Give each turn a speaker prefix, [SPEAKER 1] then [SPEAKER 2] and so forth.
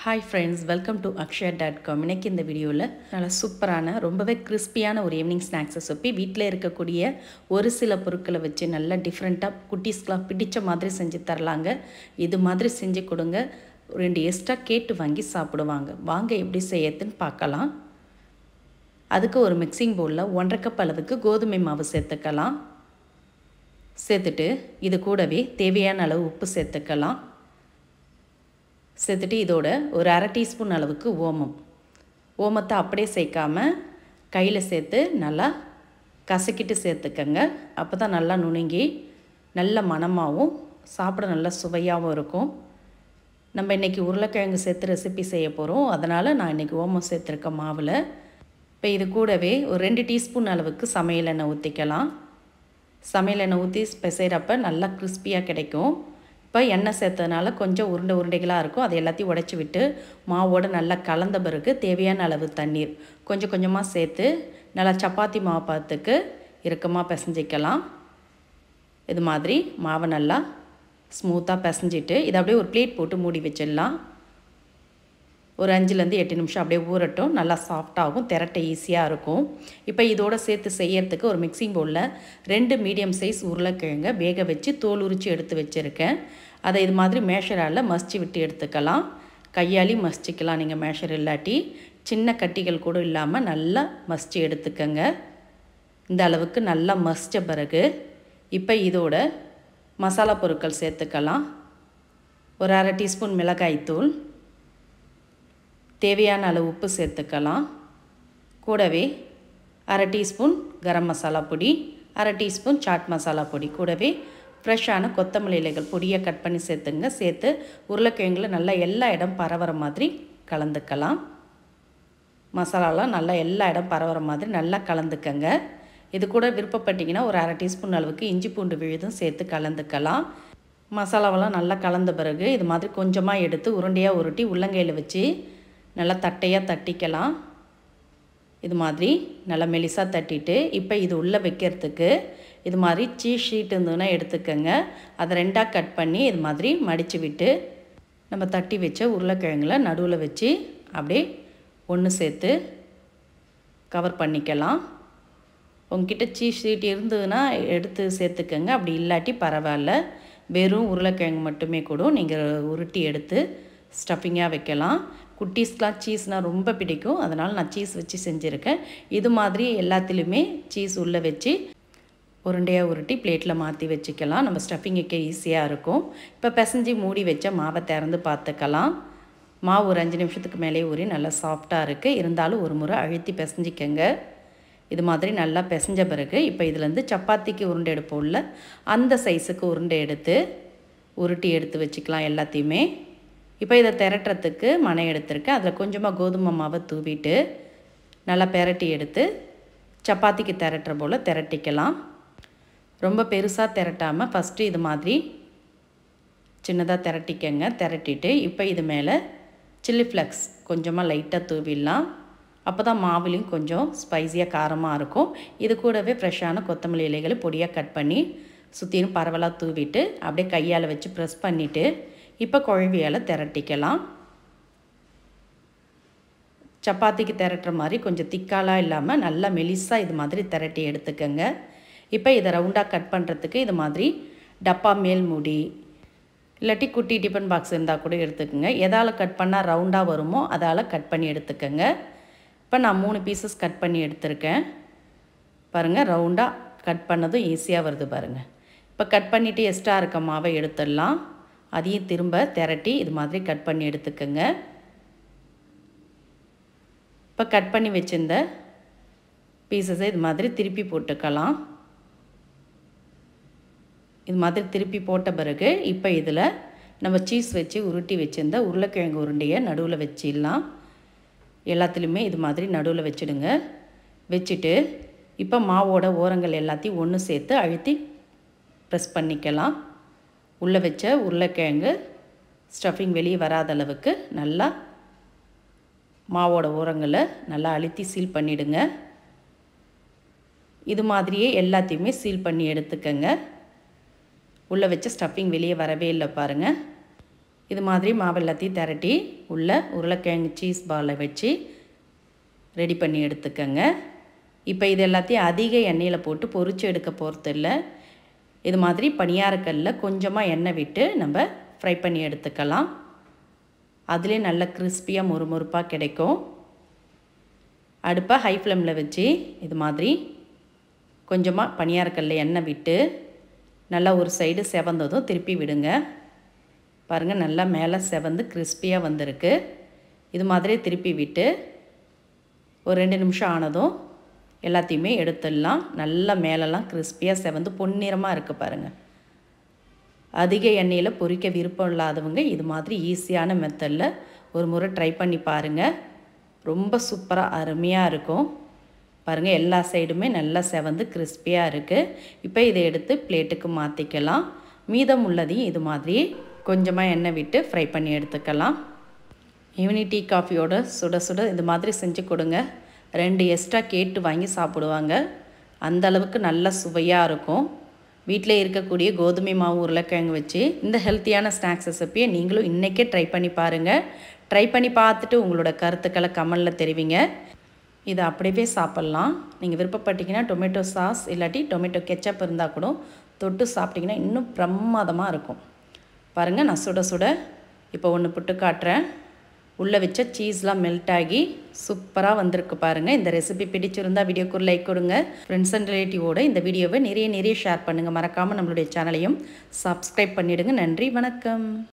[SPEAKER 1] hi friends welcome to Akshaya dot com இன்னைக்கு இந்த வீடியோவில் நல்லா சூப்பரான ரொம்பவே கிறிஸ்பியான ஒரு ஈவினிங் ஸ்நாக்ஸை சொப்பி வீட்டில் இருக்கக்கூடிய ஒரு சில பொருட்களை வச்சு நல்லா டிஃப்ரெண்ட்டாக குட்டீஸ்க்கெலாம் பிடிச்ச மாதிரி செஞ்சு தரலாங்க இது மாதிரி செஞ்சு கொடுங்க ரெண்டு எக்ஸ்ட்ரா கேட்டு வாங்கி சாப்பிடுவாங்க வாங்க எப்படி செய்யறதுன்னு பார்க்கலாம் அதுக்கு ஒரு மிக்சிங் பவுலில் ஒன்றரை கப் அளவுக்கு கோதுமை மாவு சேர்த்துக்கலாம் சேர்த்துட்டு இது கூடவே தேவையான அளவு உப்பு சேர்த்துக்கலாம் சேர்த்துட்டு இதோட ஒரு அரை டீஸ்பூன் அளவுக்கு ஓமம் ஓமத்தை அப்படியே சேர்க்காம கையில் சேர்த்து நல்லா கசக்கிட்டு சேர்த்துக்கங்க அப்போ தான் நல்லா நுணுங்கி நல்ல மணமாகவும் சாப்பிட நல்லா சுவையாகவும் இருக்கும் நம்ம இன்றைக்கி உருளைக்கிழங்கு சேர்த்து ரெசிபி செய்ய போகிறோம் அதனால் நான் இன்றைக்கி ஓமம் சேர்த்துருக்கேன் மாவில் இப்போ இது கூடவே ஒரு ரெண்டு டீஸ்பூன் அளவுக்கு சமையல் எண்ணெய் ஊற்றிக்கலாம் சமையல் எண்ணெய் ஊற்றி பிசைகிறப்ப நல்லா கிறிஸ்பியாக கிடைக்கும் இப்போ எண்ணெய் சேர்த்ததுனால கொஞ்சம் உருண்டை உருண்டைகளாக இருக்கும் அதை எல்லாத்தையும் உடச்சி விட்டு மாவோடு நல்லா கலந்த பிறகு தேவையான அளவு தண்ணீர் கொஞ்சம் கொஞ்சமாக சேர்த்து நல்லா சப்பாத்தி மாவு பார்த்துக்கு இறுக்கமாக பிசைஞ்சிக்கலாம் இது மாதிரி மாவை நல்லா ஸ்மூத்தாக பிசைஞ்சிட்டு இதை அப்படியே ஒரு பிளேட் போட்டு மூடி வச்சிடலாம் ஒரு அஞ்சுலேருந்து எட்டு நிமிஷம் அப்படியே ஊறட்டும் நல்லா சாஃப்டாகும் திரட்ட ஈஸியாக இருக்கும் இப்போ இதோடு சேர்த்து செய்யறதுக்கு ஒரு மிக்சிங் பவுலில் ரெண்டு மீடியம் சைஸ் உருளைக்கிழங்க வேக வச்சு தோல் உரித்து எடுத்து வச்சுருக்கேன் அதை இது மாதிரி மேஷரால் மசிச்சு விட்டு எடுத்துக்கலாம் கையாளி மசிச்சிக்கலாம் நீங்கள் மேஷர் இல்லாட்டி சின்ன கட்டிகள் கூட இல்லாமல் நல்லா மசிச்சு எடுத்துக்கங்க இந்த அளவுக்கு நல்லா மசித்த பிறகு இப்போ இதோட மசாலா பொருட்கள் சேர்த்துக்கலாம் ஒரு அரை டீஸ்பூன் மிளகாய்த்தூள் தேவையான அளவு உப்பு சேர்த்துக்கலாம் கூடவே அரை டீஸ்பூன் கரம் மசாலா பொடி அரை டீஸ்பூன் சாட் மசாலா பொடி கூடவே ஃப்ரெஷ்ஷான கொத்தமல்லி இலைகள் பொடியை கட் பண்ணி சேர்த்துங்க சேர்த்து உருளைக்கிழங்குல நல்லா எல்லா இடம் பரவுற மாதிரி கலந்துக்கலாம் மசாலாலாம் நல்லா எல்லா இடம் பரவுற மாதிரி நல்லா கலந்துக்கங்க இது கூட விருப்பப்பட்டிங்கன்னா ஒரு அரை டீஸ்பூன் அளவுக்கு இஞ்சி பூண்டு விழுதும் சேர்த்து கலந்துக்கலாம் மசாலாவெல்லாம் நல்லா கலந்த பிறகு இது மாதிரி கொஞ்சமாக எடுத்து உருண்டையாக உருட்டி உள்ளங்கையில் வச்சு நல்லா தட்டையாக தட்டிக்கலாம் இது மாதிரி நல்லா மெலிசாக தட்டிட்டு இப்போ இது உள்ளே வைக்கிறதுக்கு இது மாதிரி சீஸ் ஷீட் இருந்ததுன்னா எடுத்துக்கோங்க அதை ரெண்டாக கட் பண்ணி இது மாதிரி மடித்து விட்டு நம்ம தட்டி வச்ச உருளைக்கிழங்குல நடுவில் வச்சு அப்படியே ஒன்று சேர்த்து கவர் பண்ணிக்கலாம் உங்ககிட்ட சீஸ் ஷீட் இருந்ததுன்னா எடுத்து சேர்த்துக்கோங்க அப்படி இல்லாட்டி பரவாயில்ல வெறும் உருளைக்கிழங்கு மட்டுமே கூட நீங்கள் உருட்டி எடுத்து ஸ்டஃபிங்காக வைக்கலாம் குட்டீஸ்க்கெலாம் சீஸ்னால் ரொம்ப பிடிக்கும் அதனால் நான் சீஸ் வச்சு செஞ்சுருக்கேன் இது மாதிரி எல்லாத்துலேயுமே சீஸ் உள்ளே வச்சு உருண்டையாக உருட்டி பிளேட்டில் மாற்றி வச்சுக்கலாம் நம்ம ஸ்டஃபிங் வைக்க ஈஸியாக இருக்கும் இப்போ பிசைஞ்சு மூடி வச்ச மாவை திறந்து பார்த்துக்கலாம் மாவு ஒரு அஞ்சு நிமிஷத்துக்கு மேலே ஊறி நல்லா சாஃப்டாக இருக்குது இருந்தாலும் ஒரு முறை அழுத்தி பிசைஞ்சிக்கங்க இது மாதிரி நல்லா பிசைஞ்ச பிறகு இப்போ இதுலேருந்து சப்பாத்திக்கு உருண்டை எடுப்போம்ல அந்த சைஸுக்கு உருண்டை எடுத்து உருட்டி எடுத்து வச்சுக்கலாம் எல்லாத்தையுமே இப்போ இதை திரட்டுறதுக்கு மனை எடுத்திருக்கேன் அதில் கொஞ்சமாக கோதுமை மாவை தூவிட்டு நல்லா பெரட்டி எடுத்து சப்பாத்திக்கு திரட்டுற போல் திரட்டிக்கலாம் ரொம்ப பெருசாக திரட்டாமல் ஃபஸ்ட்டு இது மாதிரி சின்னதாக திரட்டிக்கங்க திரட்டிட்டு இப்போ இது மேலே சில்லி ஃப்ளக்ஸ் கொஞ்சமாக லைட்டாக தூவிடலாம் அப்போ தான் மாவுலேயும் கொஞ்சம் ஸ்பைஸியாக காரமாக இருக்கும் இது கூடவே ஃப்ரெஷ்ஷான கொத்தமல்லி இலைகளை பொடியாக கட் பண்ணி சுற்றிலும் பரவலாக தூவிட்டு அப்படியே கையால் வச்சு ப்ரெஸ் பண்ணிவிட்டு இப்போ குழவியால் திரட்டிக்கலாம் சப்பாத்திக்கு திரட்டுற மாதிரி கொஞ்சம் திக்காலாக இல்லாமல் நல்லா மெலிசாக இது மாதிரி திரட்டி எடுத்துக்கோங்க இப்போ இதை ரவுண்டாக கட் பண்ணுறதுக்கு இது மாதிரி டப்பா மேல் மூடி இல்லாட்டி குட்டி டிஃபன் பாக்ஸ் இருந்தால் கூட எடுத்துக்கோங்க எதால் கட் பண்ணால் ரவுண்டாக வருமோ அதால் கட் பண்ணி எடுத்துக்கோங்க இப்போ நான் மூணு பீசஸ் கட் பண்ணி எடுத்திருக்கேன் பாருங்கள் ரவுண்டாக கட் பண்ணதும் ஈஸியாக வருது பாருங்கள் இப்போ கட் பண்ணிவிட்டு எக்ஸ்ட்ரா இருக்க மாவை எடுத்துடலாம் அதையும் திரும்ப திரட்டி இது மாதிரி கட் பண்ணி எடுத்துக்கோங்க இப்போ கட் பண்ணி வச்சிருந்த பீசஸை இது மாதிரி திருப்பி போட்டுக்கலாம் இது மாதிரி திருப்பி போட்ட பிறகு இப்போ இதில் நம்ம சீஸ் வச்சு உருட்டி வச்சுருந்த உருளைக்கிழங்கு உருண்டையை நடுவில் வச்சிடலாம் எல்லாத்துலேயுமே இது மாதிரி நடுவில் வச்சுடுங்க வச்சுட்டு இப்போ மாவோட ஓரங்கள் எல்லாத்தையும் ஒன்று சேர்த்து அழுத்தி ப்ரெஸ் பண்ணிக்கலாம் உள்ளே வச்ச உருளைக்கிழங்கு ஸ்டஃபிங் வெளியே வராத அளவுக்கு நல்லா மாவோட ஓரங்களை நல்லா அழுத்தி சீல் பண்ணிவிடுங்க இது மாதிரியே எல்லாத்தையுமே சீல் பண்ணி எடுத்துக்கங்க உள்ளே வச்ச ஸ்டஃபிங் வெளியே வரவே இல்லை பாருங்கள் இது மாதிரி மாவு எல்லாத்தையும் திரட்டி உள்ள உருளைக்கிழங்கு சீஸ் பாலை வச்சு ரெடி பண்ணி எடுத்துக்கோங்க இப்போ இது எல்லாத்தையும் அதிக எண்ணெயில் போட்டு பொரிச்சு எடுக்க போகிறது இல்லை இது மாதிரி பணியாரக்கல்ல கொஞ்சமாக எண்ணெய் விட்டு நம்ம ஃப்ரை பண்ணி எடுத்துக்கலாம் அதிலே நல்ல கிறிஸ்பியாக முறுமுறுப்பாக கிடைக்கும் அடுப்பை ஹை ஃப்ளேமில் வச்சு இது மாதிரி கொஞ்சமாக பணியாரக்கல்ல எண்ணெய் விட்டு நல்லா ஒரு சைடு செவந்ததும் திருப்பி விடுங்க பாருங்கள் நல்லா மேலே செவந்து கிறிஸ்பியாக வந்திருக்கு இது மாதிரி திருப்பி விட்டு ஒரு ரெண்டு நிமிஷம் ஆனதும் எல்லாத்தையுமே எடுத்துடலாம் நல்லா மேலெல்லாம் கிறிஸ்பியாக செவந்து பொன்னிறமாக இருக்குது பாருங்கள் அதிக எண்ணெயில் பொரிக்க விருப்பம் இல்லாதவங்க இது மாதிரி ஈஸியான மெத்தடில் ஒரு முறை ட்ரை பண்ணி பாருங்கள் ரொம்ப சூப்பராக அருமையாக இருக்கும் பாருங்கள் எல்லா சைடுமே நல்லா செவந்து கிறிஸ்பியாக இருக்குது இப்போ இதை எடுத்து பிளேட்டுக்கு மாற்றிக்கலாம் மீதம் உள்ளதையும் இது மாதிரி கொஞ்சமாக எண்ணெய் விட்டு ஃப்ரை பண்ணி எடுத்துக்கலாம் ஈவினிங் டீ காஃபியோட சுட சுட இது மாதிரி செஞ்சு கொடுங்க ரெண்டு எக்ஸ்ட்ரா கேட்டு வாங்கி சாப்பிடுவாங்க அந்த அளவுக்கு நல்ல சுவையாக இருக்கும் வீட்டில் இருக்கக்கூடிய கோதுமை மாவு உருளைக்கிழங்கு வச்சு இந்த ஹெல்த்தியான ஸ்நாக்ஸ் ரெசிப்பியை நீங்களும் இன்றைக்கே ட்ரை பண்ணி பாருங்கள் ட்ரை பண்ணி பார்த்துட்டு உங்களோட கருத்துக்களை கமெண்டில் தெரிவிங்க இதை அப்படியே சாப்பிட்லாம் நீங்கள் விருப்பப்பட்டீங்கன்னா டொமேட்டோ சாஸ் இல்லாட்டி டொமேட்டோ கெச்சப் இருந்தால் கூட தொட்டு சாப்பிட்டிங்கன்னா இன்னும் பிரமாதமாக இருக்கும் பாருங்கள் நான் சுட சுட இப்போ ஒன்று புட்டு காட்டுறேன் உள்ளே வச்ச சீஸ்லாம் மெல்ட் ஆகி சூப்பராக வந்திருக்கு பாருங்கள் இந்த ரெசிபி பிடிச்சிருந்தா வீடியோக்கு ஒரு லைக் கொடுங்க ஃப்ரெண்ட்ஸ் அண்ட் ரிலேட்டிவோட இந்த வீடியோவை நிறைய நிறைய ஷேர் பண்ணுங்கள் மறக்காமல் நம்மளுடைய சேனலையும் சப்ஸ்கிரைப் பண்ணிவிடுங்க நன்றி வணக்கம்